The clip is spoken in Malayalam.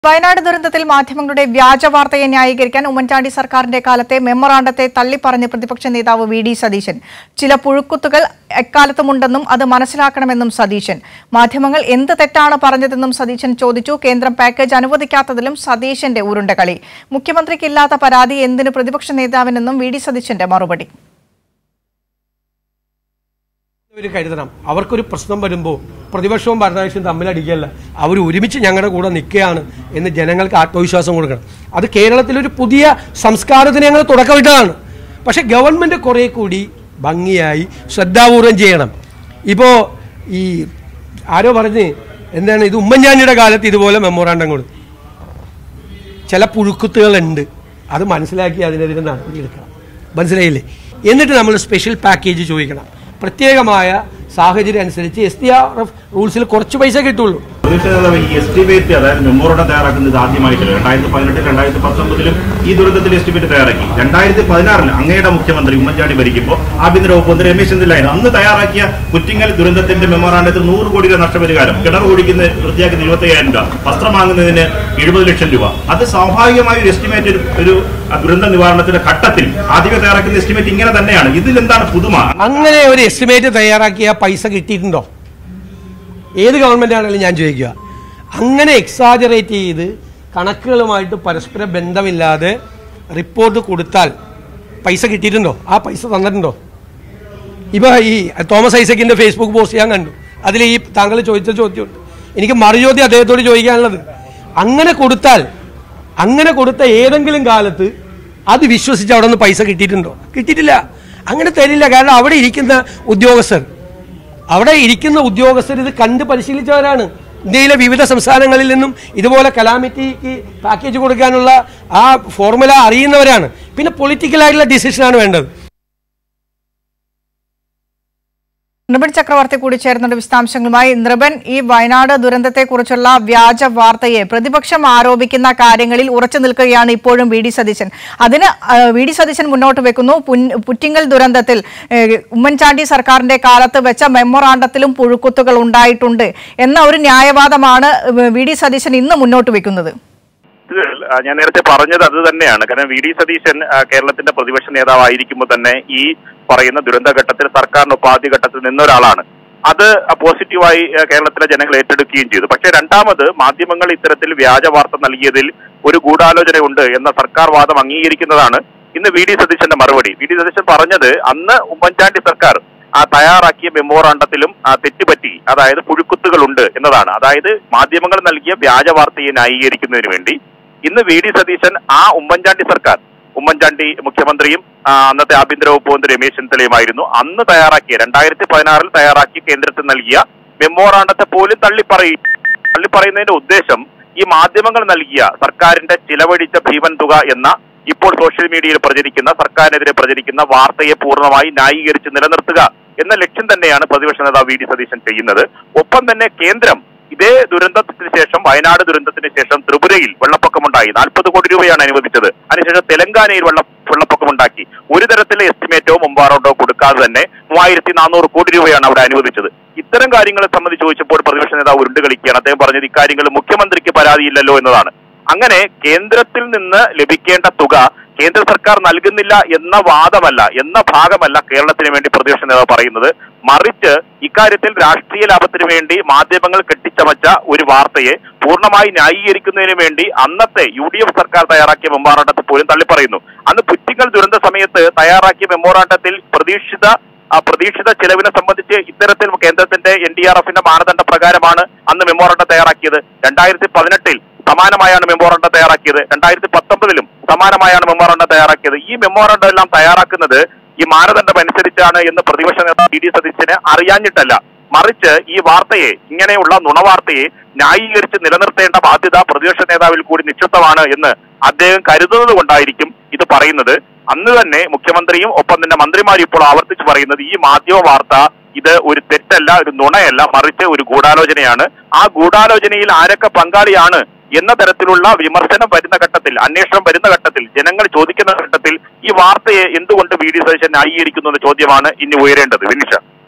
വയനാട് ദുരന്തത്തിൽ മാധ്യമങ്ങളുടെ വ്യാജ വാർത്തയെ ന്യായീകരിക്കാൻ ഉമ്മൻചാണ്ടി സർക്കാരിന്റെ കാലത്തെ മെമ്മറാണ്ടത്തെ തള്ളിപ്പറഞ്ഞ് പ്രതിപക്ഷ നേതാവ് വി ഡി സതീശൻ ചില പുഴുക്കുത്തുകൾ എക്കാലത്തുമുണ്ടെന്നും അത് മനസ്സിലാക്കണമെന്നും സതീശൻ മാധ്യമങ്ങൾ എന്ത് തെറ്റാണ് പറഞ്ഞതെന്നും സതീശൻ ചോദിച്ചു കേന്ദ്രം പാക്കേജ് അനുവദിക്കാത്തതിലും സതീശന്റെ ഉരുണ്ടകളി മുഖ്യമന്ത്രിക്കില്ലാത്ത പരാതി എന്തിന് പ്രതിപക്ഷ നേതാവിനെന്നും വി ഡി സതീശന്റെ മറുപടി ഒരു കരുതണം അവർക്കൊരു പ്രശ്നം വരുമ്പോൾ പ്രതിപക്ഷവും ഭരണപക്ഷവും തമ്മിലടിക്കല്ല അവർ ഒരുമിച്ച് ഞങ്ങളുടെ കൂടെ നിൽക്കുകയാണ് എന്ന് ജനങ്ങൾക്ക് ആത്മവിശ്വാസം കൊടുക്കണം അത് കേരളത്തിലൊരു പുതിയ സംസ്കാരത്തിന് ഞങ്ങൾ തുടക്കമിട്ടതാണ് പക്ഷെ ഗവൺമെന്റ് കുറെ കൂടി ഭംഗിയായി ശ്രദ്ധാപൂർവം ചെയ്യണം ഇപ്പോൾ ഈ ആരോ പറഞ്ഞ് എന്താണ് ഇത് ഉമ്മൻചാണ്ടിയുടെ കാലത്ത് ഇതുപോലെ മെമ്മോറാണ്ടം കൊടുത്തു ചില പുഴുക്കുത്തുകളുണ്ട് അത് മനസ്സിലാക്കി അതിനെതിരെ നടപടിയെടുക്കണം മനസ്സിലായില്ലേ എന്നിട്ട് നമ്മൾ സ്പെഷ്യൽ പാക്കേജ് ചോദിക്കണം പ്രത്യേകമായ സാഹചര്യം അനുസരിച്ച് എസ് ഡി ആർ എഫ് റൂൾസിൽ കുറച്ച് പൈസ കിട്ടുള്ളൂ പ്രതിപക്ഷ നേതാവ് ഈ എസ്റ്റിമേറ്റ് അതായത് മെമ്മോറണ്ടം തയ്യാറാക്കുന്നത് ആദ്യമായിട്ടില്ല രണ്ടായിരത്തി പതിനെട്ട് രണ്ടായിരത്തി പത്തൊമ്പതിലും ഈ ദുരന്തത്തിൽ എസ്റ്റിമേറ്റ് തയ്യാറാക്കി രണ്ടായിരത്തി പതിനാറിൽ അങ്ങയുടെ മുഖ്യമന്ത്രി ഉമ്മൻചാണ്ടി ഭരിക്കുമ്പോൾ ആഭ്യന്തര വകുപ്പ് മന്ത്രി രമേശ് ചെന്നിത്തലായിരുന്നു അന്ന് തയ്യാറാക്കിയ കുറ്റിങ്ങൽ ദുരന്തത്തിന്റെ മെമ്മോറാണ്ടത്തിൽ നൂറ് കോടി രൂപ നഷ്ടപരിഹാരം കിണർ കുടിക്കുന്ന വൃത്തിയാക്കുന്ന ഇരുപത്തയ്യായിരം രൂപ വസ്ത്രം വാങ്ങുന്നതിന് എഴുപത് ലക്ഷം രൂപ അത് സ്വാഭാവികമായ ഒരു എസ്റ്റിമേറ്റ് ഒരു- ഒരു ദുരന്ത നിവാരണത്തിന്റെ ഘട്ടത്തിൽ ആദ്യമേ തയ്യാറാക്കുന്ന എസ്റ്റിമേറ്റ് ഇങ്ങനെ തന്നെയാണ് ഇതിൽ എന്താണ് പുതുമ അങ്ങനെ ഒരു എസ്റ്റിമേറ്റ് തയ്യാറാക്കിയ പൈസ കിട്ടിയിട്ടുണ്ടോ ഏത് ഗവൺമെന്റ് ആണെങ്കിലും ഞാൻ ചോദിക്കുക അങ്ങനെ എക്സാജറേറ്റ് ചെയ്ത് കണക്കുകളുമായിട്ട് പരസ്പര ബന്ധമില്ലാതെ റിപ്പോർട്ട് കൊടുത്താൽ പൈസ കിട്ടിയിട്ടുണ്ടോ ആ പൈസ തന്നിട്ടുണ്ടോ ഇപ്പൊ ഈ തോമസ് ഐസക്കിന്റെ ഫേസ്ബുക്ക് പോസ്റ്റ് ഞാൻ കണ്ടു അതിൽ ഈ താങ്കൾ ചോദിച്ച ചോദ്യമുണ്ട് എനിക്ക് മറുചോദ്യം അദ്ദേഹത്തോട് ചോദിക്കാനുള്ളത് അങ്ങനെ കൊടുത്താൽ അങ്ങനെ കൊടുത്ത ഏതെങ്കിലും കാലത്ത് അത് വിശ്വസിച്ച് അവിടെ നിന്ന് പൈസ കിട്ടിയിട്ടുണ്ടോ കിട്ടിയിട്ടില്ല അങ്ങനെ തരില്ല കാരണം അവിടെ ഇരിക്കുന്ന ഉദ്യോഗസ്ഥർ അവിടെ ഇരിക്കുന്ന ഉദ്യോഗസ്ഥർ ഇത് കണ്ട് പരിശീലിച്ചവരാണ് ഇന്ത്യയിലെ വിവിധ സംസ്ഥാനങ്ങളിൽ നിന്നും ഇതുപോലെ കലാമിറ്റിക്ക് പാക്കേജ് കൊടുക്കാനുള്ള ആ ഫോർമുല അറിയുന്നവരാണ് പിന്നെ പൊളിറ്റിക്കലായിട്ടുള്ള ഡിസിഷനാണ് വേണ്ടത് നൃപൻ ചക്രവർത്തി കൂടി ചേർന്നുണ്ട് വിശദാംശങ്ങളുമായി നൃപൻ ഈ വയനാട് ദുരന്തത്തെക്കുറിച്ചുള്ള വ്യാജ വാർത്തയെ പ്രതിപക്ഷം ആരോപിക്കുന്ന കാര്യങ്ങളിൽ ഉറച്ചു നിൽക്കുകയാണ് ഇപ്പോഴും വി ഡി സതീശൻ അതിന് ആ, വി ഡി സതീശൻ മുന്നോട്ട് വെക്കുന്നു പുൻ- പുറ്റിങ്ങൽ ദുരന്തത്തിൽ ഏ, ഉമ്മൻചാണ്ടി സർക്കാരിന്റെ കാലത്ത് വെച്ച മെമ്മോറാണ്ടത്തിലും പുഴുക്കുത്തുകൾ ഉണ്ടായിട്ടുണ്ട് എന്ന ഒരു ന്യായവാദമാണ് വി ഡി സതീശൻ ഇന്ന് മുന്നോട്ട് വെക്കുന്നത് ഇത് ആ, ഞാൻ നേരത്തെ പറഞ്ഞത് അത് തന്നെയാണ് കാരണം വി ഡി സതീശൻ ആ, കേരളത്തിന്റെ പ്രതിപക്ഷ നേതാവായിരിക്കുമ്പോൾ തന്നെ ഈ പറയുന്ന ദുരന്തഘട്ടത്തിൽ സർക്കാരിനൊപ്പം ആദ്യഘട്ടത്തിൽ നിന്നൊരാളാണ് അത് പോസിറ്റീവായി ആ, കേരളത്തിലെ ജനങ്ങൾ ഏറ്റെടുക്കുകയും ചെയ്തു പക്ഷേ രണ്ടാമത് മാധ്യമങ്ങൾ ഇത്തരത്തിൽ വ്യാജ വാർത്ത നൽകിയതിൽ ഒരു ഗൂഢാലോചനയുണ്ട് എന്ന സർക്കാർ വാദം അംഗീകരിക്കുന്നതാണ് ഇന്ന് വി ഡി സതീശന്റെ മറുപടി വി ഡി സതീശൻ പറഞ്ഞത് അന്ന് ഉമ്മൻചാണ്ടി സർക്കാർ ആ തയ്യാറാക്കിയ മെമ്മോറാണ്ടത്തിലും ആ തെറ്റുപറ്റി അതായത് പുഴുക്കുത്തുകളുണ്ട് എന്നതാണ് അതായത് മാധ്യമങ്ങൾ നൽകിയ വ്യാജ വാർത്തയെ ന്യായീകരിക്കുന്നതിന് വേണ്ടി ഇന്ന് വി ഡി സതീശൻ ആ ഉമ്മൻചാണ്ടി സർക്കാർ ഉമ്മൻചാണ്ടി മുഖ്യമന്ത്രിയും ആ, അന്നത്തെ ആഭ്യന്തര വകുപ്പ് മന്ത്രി രമേശ് ചെന്നിത്തലയുമായിരുന്നു അന്ന് തയ്യാറാക്കിയ രണ്ടായിരത്തി പതിനാറിൽ തയ്യാറാക്കി കേന്ദ്രത്തിൽ നൽകിയ മെമ്മോറാണ്ടത്തെ പോലും തള്ളിപ്പറയും തള്ളിപ്പറയുന്നതിന്റെ ഉദ്ദേശം ഈ മാധ്യമങ്ങൾ നൽകിയ സർക്കാരിന്റെ ചിലവഴിച്ച ഭീമൻ തുക എന്ന ഇപ്പോൾ സോഷ്യൽ മീഡിയയിൽ പ്രചരിക്കുന്ന സർക്കാരിനെതിരെ പ്രചരിക്കുന്ന വാർത്തയെ പൂർണ്ണമായി ന്യായീകരിച്ച് നിലനിർത്തുക എന്ന ലക്ഷ്യം തന്നെയാണ് പ്രതിപക്ഷ നേതാവ് വി ഡി സതീശൻ ചെയ്യുന്നത് ഒപ്പം തന്നെ കേന്ദ്രം ഇതേ ദുരന്തത്തിന് ശേഷം വയനാട് ദുരന്തത്തിന് ശേഷം ത്രിപുരയിൽ വെള്ളപ്പൊക്കമുണ്ടായി നാൽപ്പത് കോടി രൂപയാണ് അനുവദിച്ചത് അതിനുശേഷം തെലങ്കാനയിൽ വെള്ള വെള്ളപ്പൊക്കമുണ്ടാക്കി ഒരു തരത്തിലെ എസ്റ്റിമേറ്റോ മുമ്പാറോട്ടോ കൊടുക്കാതെ തന്നെ മൂവായിരത്തി നാനൂറ് കോടി രൂപയാണ് അവിടെ അനുവദിച്ചത് ഇത്തരം കാര്യങ്ങളെ സംബന്ധിച്ച് ചോദിച്ചപ്പോൾ പ്രതിപക്ഷ നേതാവ് ഉരുണ്ട് കളിക്കുകയാണ് അദ്ദേഹം പറഞ്ഞത് ഇക്കാര്യങ്ങൾ മുഖ്യമന്ത്രിക്ക് പരാതിയില്ലല്ലോ എന്നതാണ് അങ്ങനെ കേന്ദ്രത്തിൽ നിന്ന് ലഭിക്കേണ്ട തുക കേന്ദ്ര സർക്കാർ നൽകുന്നില്ല എന്ന വാദമല്ല എന്ന ഭാഗമല്ല കേരളത്തിന് വേണ്ടി പ്രതിപക്ഷ നേതാവ് പറയുന്നത് മറിച്ച് ഇക്കാര്യത്തിൽ രാഷ്ട്രീയ ലാഭത്തിന് വേണ്ടി മാധ്യമങ്ങൾ കെട്ടിച്ചമച്ച ഒരു വാർത്തയെ പൂർണ്ണമായി ന്യായീകരിക്കുന്നതിന് വേണ്ടി അന്നത്തെ യു ഡി എഫ് സർക്കാർ തയ്യാറാക്കിയ മെമ്മോറാണ്ടത്തിൽ പോലും തള്ളിപ്പറയുന്നു അന്ന് പുറ്റിങ്ങൽ ദുരന്ത സമയത്ത് തയ്യാറാക്കിയ മെമ്മോറാണ്ടത്തിൽ പ്രതീക്ഷിത ആ പ്രതീക്ഷിത ചെലവിനെ സംബന്ധിച്ച് ഇത്തരത്തിൽ കേന്ദ്രത്തിന്റെ എൻ ഡി ആർ എഫിന്റെ മാനദണ്ഡ പ്രകാരമാണ് അന്ന് മെമ്മോറാണ്ടം തയ്യാറാക്കിയത് രണ്ടായിരത്തി പതിനെട്ടിൽ സമാനമായാണ് മെമ്മോറാണ്ടം തയ്യാറാക്കിയത് രണ്ടായിരത്തി പത്തൊമ്പതിലും സമാനമായാണ് മെമ്മോറാണ്ടം തയ്യാറാക്കിയത് ഈ മെമ്മോറാണ്ടം എല്ലാം തയ്യാറാക്കുന്നത് ഈ മാനദണ്ഡം അനുസരിച്ചാണ് എന്ന് പ്രതിപക്ഷ നേതാവ് വി ഡി സതീശന് അറിയാഞ്ഞിട്ടല്ല മറിച്ച് ഈ വാർത്തയെ ഇങ്ങനെയുള്ള നുണവാർത്തയെ ന്യായീകരിച്ച് നിലനിർത്തേണ്ട ബാധ്യത പ്രതിപക്ഷ നേതാവിൽ കൂടി നിക്ഷിപ്തമാണ് എന്ന് അദ്ദേഹം കരുതുന്നത് കൊണ്ടായിരിക്കും ഇത് പറയുന്നത് അന്ന് തന്നെ മുഖ്യമന്ത്രിയും ഒപ്പം തന്നെ മന്ത്രിമാരും ഇപ്പോൾ ആവർത്തിച്ച് പറയുന്നത് ഈ മാധ്യമ വാർത്ത ഇത് ഒരു തെറ്റല്ല ഒരു നുണയല്ല മറിച്ച് ഒരു ഗൂഢാലോചനയാണ് ആ ഗൂഢാലോചനയിൽ ആരൊക്കെ പങ്കാളിയാണ് എന്ന തരത്തിലുള്ള വിമർശനം വരുന്ന ഘട്ടത്തിൽ അന്വേഷണം വരുന്ന ഘട്ടത്തിൽ ജനങ്ങൾ ചോദിക്കുന്ന ഘട്ടത്തിൽ ഈ വാർത്തയെ എന്തുകൊണ്ട് വി ഡി സതീശൻ ന്യായീകരിക്കുന്നു എന്ന ചോദ്യമാണ് ഇനി ഉയരേണ്ടത് വിനിഷ